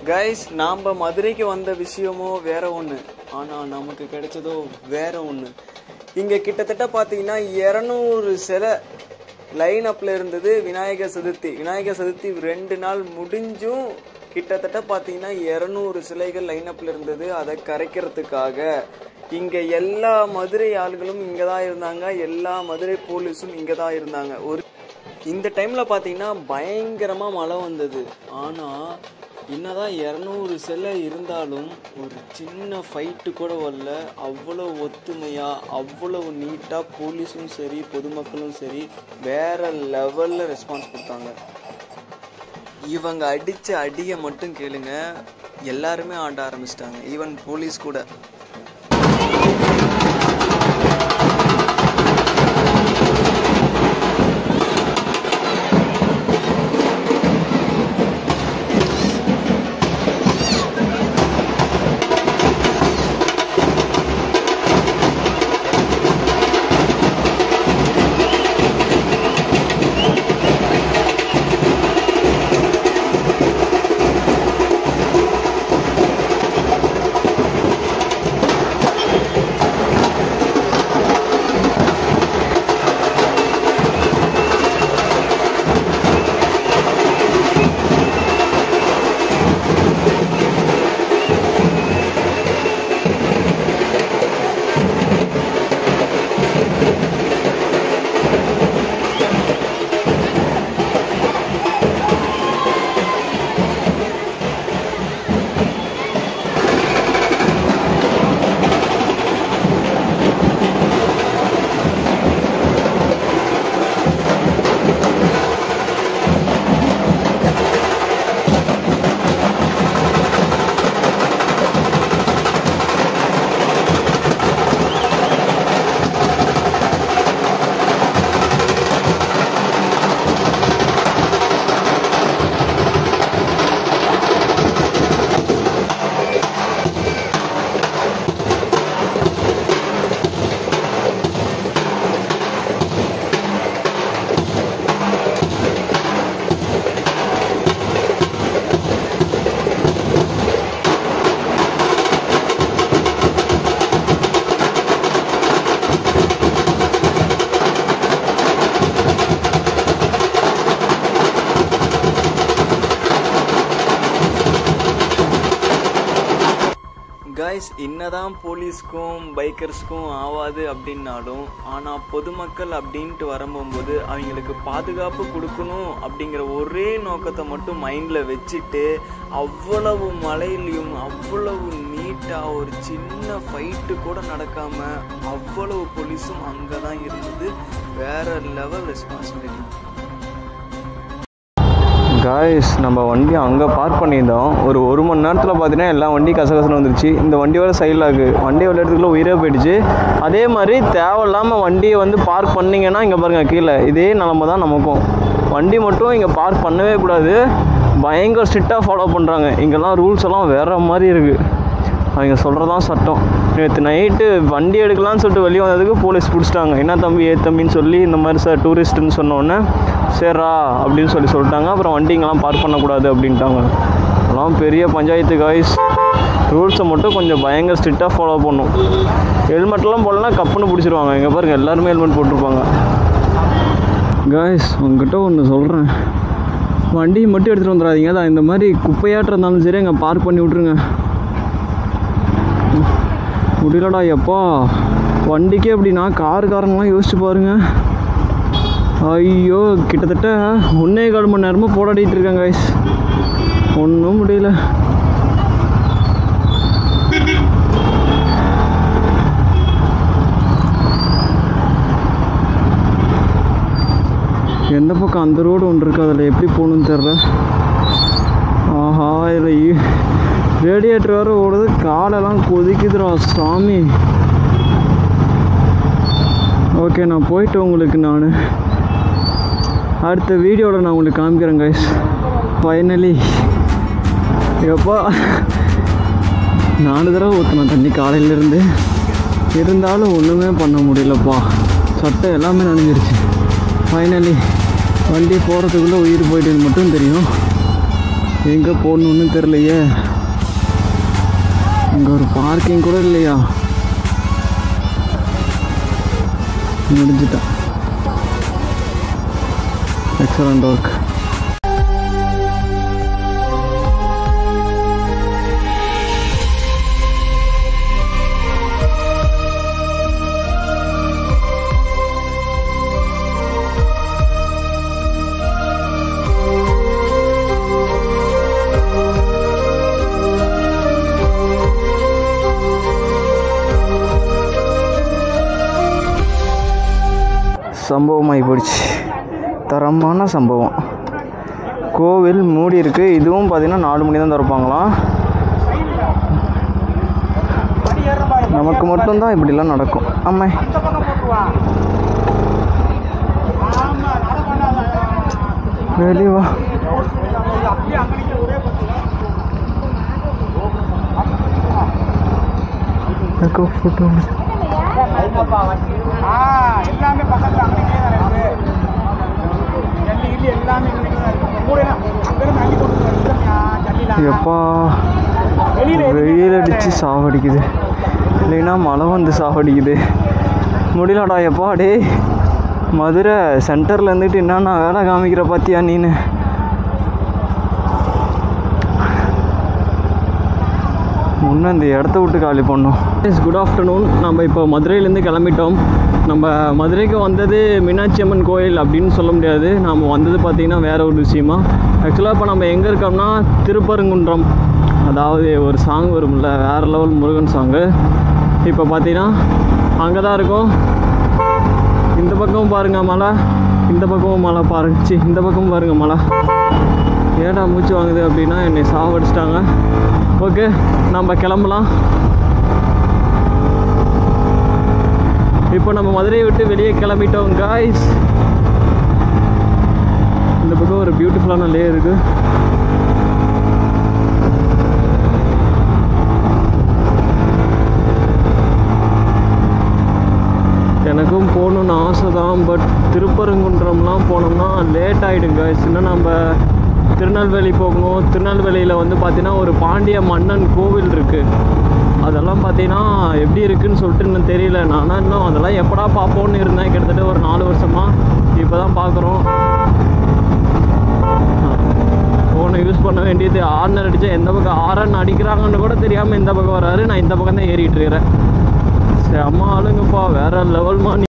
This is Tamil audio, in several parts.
கைஸ் நாம் மதுரைக்கு வந்த விஷயமோ வேற ஒன்று ஆனால் நமக்கு கிடைச்சதோ வேற ஒன்று இங்கே கிட்டத்தட்ட பார்த்தீங்கன்னா இரநூறு சிலை லைன் அப்பில் இருந்தது விநாயகர் சதுர்த்தி விநாயகர் சதுர்த்தி ரெண்டு நாள் முடிஞ்சும் கிட்டத்தட்ட பார்த்தீங்கன்னா இரநூறு சிலைகள் லைன் அப்பில் இருந்தது அதை கரைக்கிறதுக்காக இங்கே எல்லா மதுரை ஆளுகளும் இங்கே தான் இருந்தாங்க எல்லா மதுரை போலீஸும் இங்கே தான் இருந்தாங்க ஒரு இந்த டைமில் பார்த்தீங்கன்னா பயங்கரமாக மழை வந்தது ஆனால் என்னதான் இரநூறு சிலை இருந்தாலும் ஒரு சின்ன ஃபைட்டு கூட வரல அவ்வளோ ஒத்துமையாக அவ்வளவு நீட்டாக போலீஸும் சரி பொதுமக்களும் சரி வேற லெவலில் ரெஸ்பான்ஸ் கொடுத்தாங்க இவங்க அடித்த அடியை மட்டும் கேளுங்க எல்லாருமே ஆட ஆரம்பிச்சிட்டாங்க ஈவன் போலீஸ் கூட கைஸ் என்னதான் போலீஸ்க்கும் பைக்கர்ஸ்க்கும் ஆவாது அப்படின்னாலும் ஆனால் பொதுமக்கள் அப்படின்ட்டு வரும்போது அவங்களுக்கு பாதுகாப்பு கொடுக்கணும் அப்படிங்கிற ஒரே நோக்கத்தை மட்டும் மைண்டில் வச்சுட்டு அவ்வளவு மழையிலையும் அவ்வளவு நீட்டாக ஒரு சின்ன ஃபைட்டு கூட நடக்காமல் அவ்வளவு போலீஸும் அங்கே தான் இருந்தது வேற லெவல் ரெஸ்பான்சிபிலிட்டி காய்ஸ் நம்ம வண்டி அங்கே பார்க் பண்ணியிருந்தோம் ஒரு ஒரு மணி நேரத்தில் பார்த்தீங்கன்னா எல்லா வண்டி கசகசன்னு வந்துருச்சு இந்த வண்டி வர சைடில் இருக்குது வண்டி விளையாடுறதுக்குள்ள உயிரே போயிடுச்சு அதே மாதிரி தேவையில்லாமல் வண்டியை வந்து பார்க் பண்ணீங்கன்னா இங்கே பாருங்கள் கீழே இதே நிலமை தான் நமக்கும் வண்டி மட்டும் இங்கே பார்க் பண்ணவே கூடாது பயங்கர ஸ்ட்ரிக்டாக ஃபாலோ பண்ணுறாங்க இங்கெல்லாம் ரூல்ஸ் எல்லாம் வேறு மாதிரி இருக்குது அவங்க சொல்கிறதான் சட்டம் நேற்று நைட்டு வண்டி எடுக்கலாம்னு சொல்லிட்டு வெளியே வந்ததுக்கு போலீஸ் பிடிச்சிட்டாங்க என்ன தம்பி ஏ தம்பின்னு சொல்லி இந்த மாதிரி சார் டூரிஸ்ட்டுன்னு சொன்னோன்னே சரிடா அப்படின்னு சொல்லி சொல்லிட்டாங்க அப்புறம் வண்டிங்கெல்லாம் பார்க் பண்ணக்கூடாது அப்படின்ட்டாங்க அதெல்லாம் பெரிய பஞ்சாயத்து காய்ஸ் ரூல்ஸை மட்டும் கொஞ்சம் பயங்கர ஸ்ட்ரிக்டாக ஃபாலோ பண்ணும் ஹெல்மெட்லாம் போடலன்னா கப்புன்னு பிடிச்சிருவாங்க இங்கே பாருங்கள் எல்லாருமே ஹெல்மெட் போட்டிருப்பாங்க காய்ஸ் உங்ககிட்ட ஒன்று சொல்கிறேன் வண்டியை மட்டும் எடுத்துகிட்டு வந்துடாதீங்க அதான் இந்த மாதிரி குப்பையாட்டம் இருந்தாலும் சரி அங்கே பார்க் பண்ணி விட்ருங்க முடியலடா எப்பா வண்டிக்கே அப்படின்னா காருக்காரங்களாம் யோசிச்சு பாருங்க ஐயோ கிட்டத்தட்ட ஒன்றே கால் மணி நேரமாக போராடிட்டு இருக்கேன் கைஸ் ஒன்றும் முடியல எந்த பக்கம் அந்த ரோடு ஒன்று இருக்குது அதில் எப்படி போகணுன்னு தெரில ஆஹா இதில் ரேடியேட்டர் வேறு ஓடுது காலெல்லாம் கொதிக்குதுடா சாமி ஓகே நான் போயிட்டு உங்களுக்கு நான் அடுத்த வீடியோவில் நான் உங்களுக்கு காமிக்கிறேன் கைஸ் ஃபைனலி எப்பா நாலு தடவை ஊற்றினேன் தண்ணி காலையிலேருந்து இருந்தாலும் ஒன்றுமே பண்ண முடியலப்பா சட்டை எல்லாமே நனைஞ்சிருச்சு ஃபைனலி வண்டி போகிறதுக்குள்ளே உயிர் போயிட்டுன்னு மட்டும் தெரியும் எங்கே போகணுன்னு தெரியலையே இங்கே ஒரு பார்க்கிங் கூட இல்லையா முடிஞ்சிட்டேன் எக்ஸலண்ட் ஒர்க் சம்பவமாகி போயிடுச்சு தரமான சம்பவம் கோவில் மூடி இருக்கு இதுவும் பார்த்தீங்கன்னா நாலு மணி தான் திறப்பாங்களாம் நமக்கு மட்டும்தான் இப்படிலாம் நடக்கும் ஆமாம் வெளியே வா எனக்கு ஃபோட்டோ எல்லாமே பக்கத்துல அங்கேயே தான் இருக்கு ஜல்லி கில்லி எல்லாமே இங்கே தான் இருக்கு கூட அங்கிருந்து அள்ளி கொண்டு வந்துருமியா ஜல்லிலாம் எப்பா வெளியில வெயில் அடித்து சாவடிக்குது இல்லைன்னா மழை வந்து சாவடிக்குது முடியலடா எப்பா டேய் மதுரை சென்டரில் இருந்துட்டு என்னென்ன வேலை காமிக்கிற பார்த்தியா நீனு முன்ன இந்த இடத்த விட்டு காலி பண்ணோம் எஸ் குட் ஆஃப்டர்நூன் நம்ம இப்போ மதுரையிலேருந்து கிளம்பிட்டோம் நம்ம மதுரைக்கு வந்தது மீனாட்சி அம்மன் கோயில் அப்படின்னு சொல்ல முடியாது நாம் வந்தது பார்த்திங்கன்னா வேற ஒரு விஷயமா ஆக்சுவலாக இப்போ நம்ம எங்கே இருக்கோம்னா திருப்பரங்குன்றம் அதாவது ஒரு சாங் வரும்ல வேறு லெவல் முருகன் சாங்கு இப்போ பார்த்தீங்கன்னா அங்கே தான் இருக்கோம் இந்த பக்கமும் பாருங்க மலை இந்த பக்கமும் மலை பாருங்க சி இந்த பக்கமும் பாருங்க மலை ஏடா மூச்சு வாங்குது அப்படின்னா என்னை சாவடிச்சிட்டாங்க ஓகே நம்ம கிளம்பலாம் இப்போ நம்ம மதுரையை விட்டு வெளியே கிளம்பிட்டோம் காய்ஸ் இந்த பக்கம் ஒரு பியூட்டிஃபுல்லான லே இருக்கு எனக்கும் போகணுன்னு ஆசை தான் பட் திருப்பரங்குன்றம்லாம் போனோம்னா லேட் ஆகிடும் guys இன்னும் நம்ம திருநெல்வேலி போகணும் திருநெல்வேலியில் வந்து பார்த்தீங்கன்னா ஒரு பாண்டிய மன்னன் கோவில் இருக்குது அதெல்லாம் பார்த்தீங்கன்னா எப்படி இருக்குன்னு சொல்லிட்டு இன்னும் தெரியல நான் இன்னும் அதெல்லாம் எப்படா பார்ப்போன்னு இருந்தேன் கிட்டத்தட்ட ஒரு நாலு வருஷமாக இப்போ தான் பார்க்குறோம் ஃபோனை யூஸ் பண்ண வேண்டியது ஆர்னர் அடித்தா எந்த பக்கம் ஆரன் அடிக்கிறாங்கன்னு கூட தெரியாமல் இந்த பக்கம் வராரு நான் இந்த பக்கம் தான் ஏறிட்டு இருக்கிறேன் செம்ம ஆளுங்கப்பா வேற லெவல்மா நீ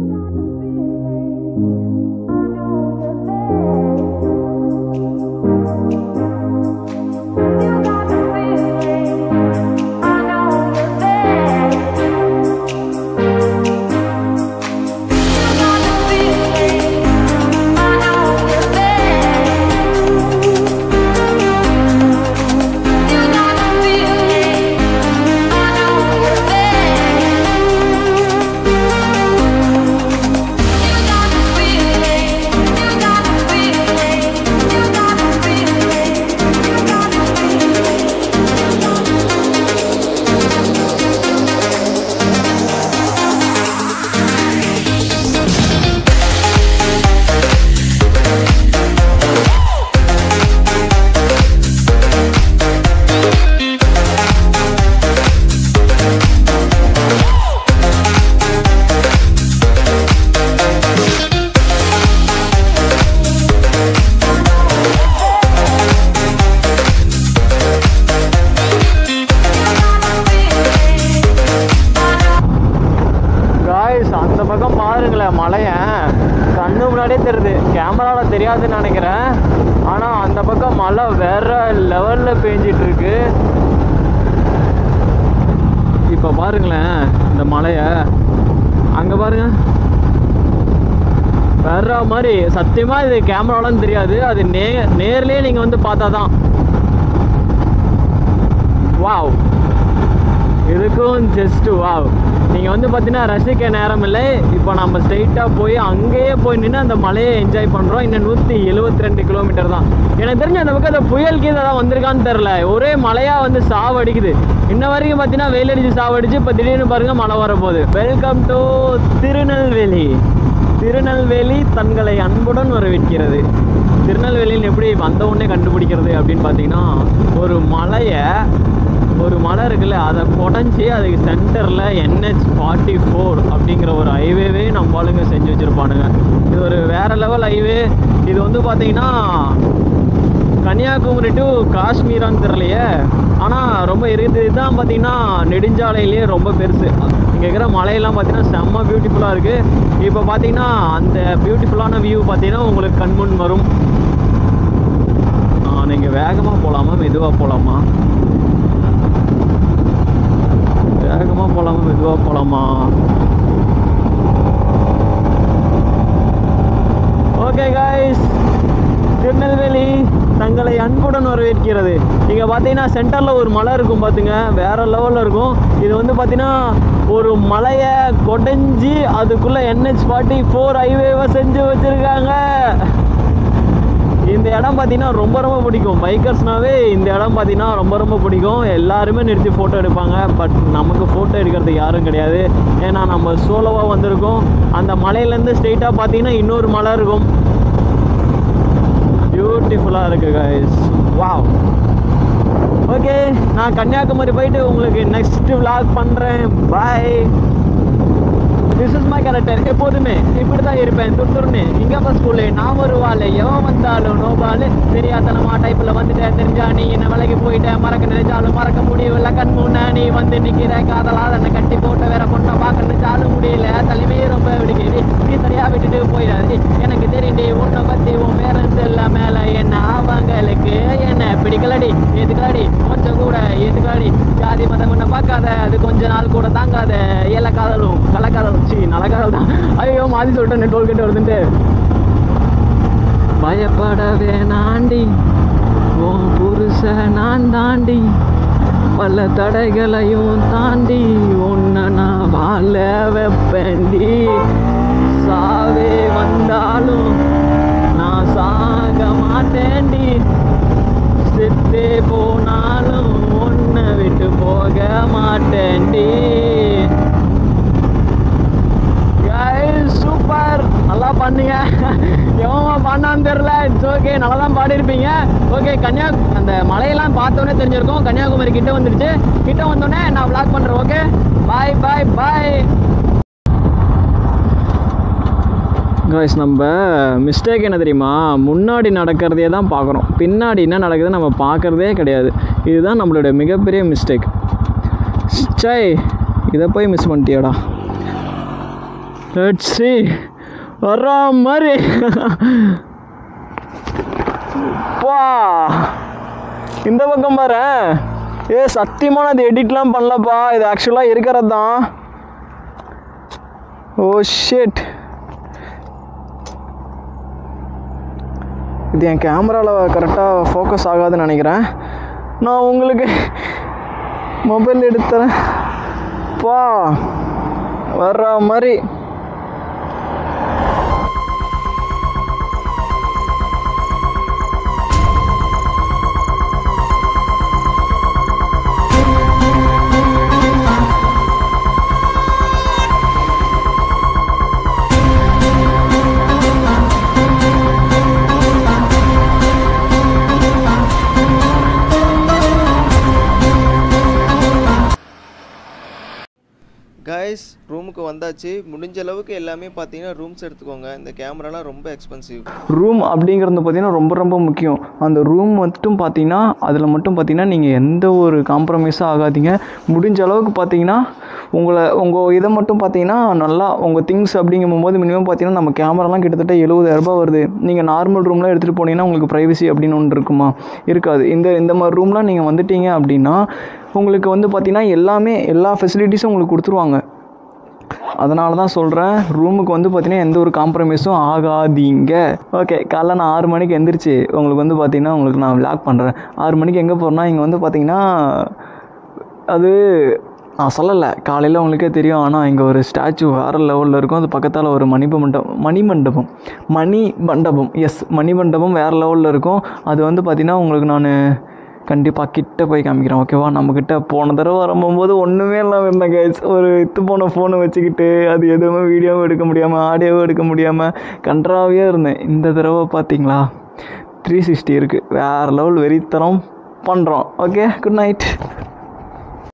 காய்ஸ் அந்த பக்கம் பாருங்களேன் மலையை கண்ணு முன்னாடியே தெரியுது கேமராவில் தெரியாதுன்னு நினைக்கிறேன் ஆனால் அந்த பக்கம் மழை வேற லெவலில் பேஞ்சிட்டு இருக்கு இப்போ பாருங்களேன் இந்த மலையை அங்கே பாருங்க வேற மாதிரி சத்தியமாக இது கேமராலாம் தெரியாது அது நே நேர்லேயே நீங்கள் வந்து பார்த்தா தான் வாவ் இதுக்கும் ஜஸ்ட் வாவ் நீங்கள் வந்து பார்த்தீங்கன்னா ரசிக்க நேரம் இல்லை இப்போ நம்ம ஸ்ட்ரைட்டாக போய் அங்கேயே போய் நின்று அந்த மலையை என்ஜாய் பண்ணுறோம் இன்னும் நூற்றி எழுபத்தி ரெண்டு கிலோமீட்டர் தான் எனக்கு தெரிஞ்ச அந்த பக்கம் அந்த புயல் கீழே தான் வந்திருக்கான்னு தெரில ஒரே மலையாக வந்து சாவடிக்குது இன்ன வரைக்கும் பார்த்தீங்கன்னா வெயில் அடிச்சு சாவடிச்சு இப்போ திடீர்னு பாருங்கள் மழை வரப்போகுது வெல்கம் டு திருநெல்வேலி திருநெல்வேலி தங்களை அன்புடன் வரவேற்கிறது திருநெல்வேலின்னு எப்படி வந்த உடனே கண்டுபிடிக்கிறது அப்படின்னு பார்த்தீங்கன்னா ஒரு மலையை ஒரு மலை இருக்குல்ல அதை குடஞ்சி அதுக்கு சென்டரில் என்ஹெச் ஃபார்ட்டி ஃபோர் அப்படிங்கிற ஒரு ஹைவேவே நம்ம ஆளுங்க செஞ்சு வச்சுருப்பானுங்க இது ஒரு வேறு லெவல் ஹைவே இது வந்து பார்த்தீங்கன்னா கன்னியாகுமரி டு காஷ்மீரான்னு தெரியலையே ஆனால் ரொம்ப இருக்குது இதுதான் பார்த்தீங்கன்னா நெடுஞ்சாலையிலேயே ரொம்ப பெருசு இங்கே இருக்கிற மலையெல்லாம் பார்த்தீங்கன்னா செம்ம பியூட்டிஃபுல்லாக இருக்குது இப்போ பார்த்தீங்கன்னா அந்த பியூட்டிஃபுல்லான வியூ பார்த்தீங்கன்னா உங்களுக்கு கண்முன் வரும் நீங்கள் வேகமாக போகலாமா மெதுவாக போகலாமா வேகமாக போகலாமா மெதுவாக போகலாமா ஓகே காய்ஸ் திருநெல்வேலி தங்களை அன்புடன் வரவேற்கிறது இங்கே பார்த்தீங்கன்னா சென்டரில் ஒரு மலை இருக்கும் பார்த்துங்க வேறு லெவலில் இருக்கும் இது வந்து பார்த்தீங்கன்னா ஒரு மலையை கொடைஞ்சி அதுக்குள்ளே என்ஹெச் ஃபார்ட்டி ஃபோர் ஹைவேவை செஞ்சு வச்சுருக்காங்க இந்த இடம் பார்த்தீங்கன்னா ரொம்ப ரொம்ப பிடிக்கும் பைக்கர்ஸ்னாவே இந்த இடம் பார்த்தீங்கன்னா ரொம்ப ரொம்ப பிடிக்கும் எல்லாருமே நிறுத்தி ஃபோட்டோ எடுப்பாங்க பட் நமக்கு ஃபோட்டோ எடுக்கிறதுக்கு யாரும் கிடையாது ஏன்னா நம்ம சோலோவாக வந்திருக்கோம் அந்த மலையிலேருந்து ஸ்ட்ரெயிட்டாக பார்த்தீங்கன்னா இன்னொரு மலை இருக்கும் பியூட்டிஃபுல்லாக இருக்குது கைஸ் வாவ் ஓகே நான் கன்னியாகுமரி போயிட்டு உங்களுக்கு நெக்ஸ்ட் vlog பண்ணுறேன் bye this is my character எப்போதுமே இப்படி தான் இருப்பேன் துட்டுர்னு இங்கே அப்போ ஸ்கூலு நான் ஒரு வாள் எவன் வந்தாலும் நோ பால் தெரியாதனமா டைப்பில் வந்துட்டேன் தெரிஞ்சா நீ என்ன விலைக்கு போயிட்டேன் மறக்க நினைச்சாலும் மறக்க முடியவில்லை கண் முன்ன நீ வந்து நிற்கிற காதலாத என்னை கட்டி போட்ட வேற பொண்ணை பார்க்க நினைச்சாலும் முடியல தலைமையே ரொம்ப பிடிக்குது நீ சரியா விட்டுட்டு போயிடாது எனக்கு தெரியுண்டி உன்னை பற்றி உன் பேரண்ட்ஸ் எல்லாம் மேலே என்ன அவங்களுக்கு என்ன பிடிக்கலடி எதுக்கலடி கொஞ்சம் கூட எதுக்கலடி ஜாதி மதம் உன்னை பார்க்காத அது கொஞ்ச நாள் கூட தாங்காத ஏல காதலும் கலக்காதலும் சி நல்ல காதல் தான் ஐயோ மாதி சொல்லிட்டேன் டோல் கேட்டு வருதுன்ட்டு பயப்பட வேணாண்டி உன் புருஷ நான் தாண்டி பல தடைகளையும் தாண்டி உன்னை நான் வாழ வைப்பேண்டி சாவே வந்தாலும் நான் சாக மாட்டேன்டி செத்தே போனாலும் உன்னை விட்டு போக மாட்டேன்டி சூப்பர் நல்லா பண்ணீங்க எவன் பண்ணான்னு தெரியல இட்ஸ் ஓகே நல்லா தான் பாடியிருப்பீங்க ஓகே கன்னியா அந்த மலையெல்லாம் பார்த்தோன்னே தெரிஞ்சிருக்கும் கன்னியாகுமரி கிட்ட வந்துடுச்சு கிட்ட வந்தோடனே நான் vlog பண்ணுறேன் okay bye bye bye guys நம்ம மிஸ்டேக் என்ன தெரியுமா முன்னாடி நடக்கிறதே தான் பார்க்குறோம் பின்னாடி என்ன நடக்குது நம்ம பார்க்குறதே கிடையாது இதுதான் நம்மளுடைய மிகப்பெரிய மிஸ்டேக் சை இதை போய் மிஸ் பண்ணிட்டியாடா லெட்ஸ் see வர்ற மாதிரி பா இந்த பக்கம் பாரு ஏ சத்தியமான அது எடிட்லாம் பண்ணலப்பா இது ஆக்சுவலாக இருக்கிறது தான் ஓ ஷிட் இது என் கேமராவில் கரெக்டாக ஃபோக்கஸ் ஆகாதுன்னு நினைக்கிறேன் நான் உங்களுக்கு மொபைல் எடுத்துறேன் பா வர்ற மாதிரி கைஸ் ரூமுக்கு வந்தாச்சு முடிஞ்ச அளவுக்கு எல்லாமே பார்த்தீங்கன்னா ரூம்ஸ் எடுத்துக்கோங்க இந்த கேமராலாம் ரொம்ப எக்ஸ்பென்சிவ் ரூம் அப்படிங்கிறது பார்த்தீங்கன்னா ரொம்ப ரொம்ப முக்கியம் அந்த ரூம் மட்டும் பார்த்தீங்கன்னா அதில் மட்டும் பார்த்தீங்கன்னா நீங்கள் எந்த ஒரு காம்ப்ரமைஸும் ஆகாதீங்க முடிஞ்ச அளவுக்கு பார்த்தீங்கன்னா உங்களை உங்கள் இதை மட்டும் பார்த்தீங்கன்னா நல்லா உங்கள் திங்ஸ் அப்படிங்கும் போது மினிமம் பார்த்தீங்கன்னா நம்ம கேமராலாம் கிட்டத்தட்ட 70000 ரூபாய் வருது நீங்கள் நார்மல் ரூம்லாம் எடுத்துகிட்டு போனீங்கன்னா உங்களுக்கு ப்ரைவசி அப்படின்னு ஒன்று இருக்குமா இருக்காது இந்த இந்த மாதிரி ரூம்லாம் நீங்கள் வந்துட்டீங்க அப்படின்னா உங்களுக்கு வந்து பார்த்தீங்கன்னா எல்லாமே எல்லா ஃபெசிலிட்டிஸும் உங்களுக்கு கொடுத்துருவாங்க அதனால தான் சொல்கிறேன் ரூமுக்கு வந்து பார்த்தீங்கன்னா எந்த ஒரு காம்ப்ரமைஸும் ஆகாதீங்க ஓகே காலைல நான் ஆறு மணிக்கு எந்திரிச்சு உங்களுக்கு வந்து பார்த்தீங்கன்னா உங்களுக்கு நான் விளாக் பண்ணுறேன் ஆறு மணிக்கு எங்கே போகிறேன்னா இங்கே வந்து பார்த்தீங்கன்னா அது நான் சொல்லலை காலையில் உங்களுக்கே தெரியும் ஆனால் இங்கே ஒரு ஸ்டாச்சு வேறு லெவலில் இருக்கும் அது பக்கத்தால் ஒரு மணி மண்டபம் மணி மண்டபம் மணி மண்டபம் எஸ் மணி மண்டபம் வேறு லெவலில் இருக்கும் அது வந்து பார்த்திங்கன்னா உங்களுக்கு நான் கண்டிப்பாக கிட்ட போய் காமிக்கிறேன் ஓகேவா நம்மக்கிட்ட போன தடவை வரும்போது ஒன்றுமே இல்லாமல் இருந்தேன் கைஸ் ஒரு இத்து போன ஃபோனை வச்சுக்கிட்டு அது எதுவுமே வீடியோவும் எடுக்க முடியாமல் ஆடியோவும் எடுக்க முடியாமல் கன்றாவே இருந்தேன் இந்த தடவை பார்த்தீங்களா த்ரீ சிக்ஸ்டி இருக்குது வேறு லெவல் வெறித்தனம் பண்ணுறோம் ஓகே குட் நைட்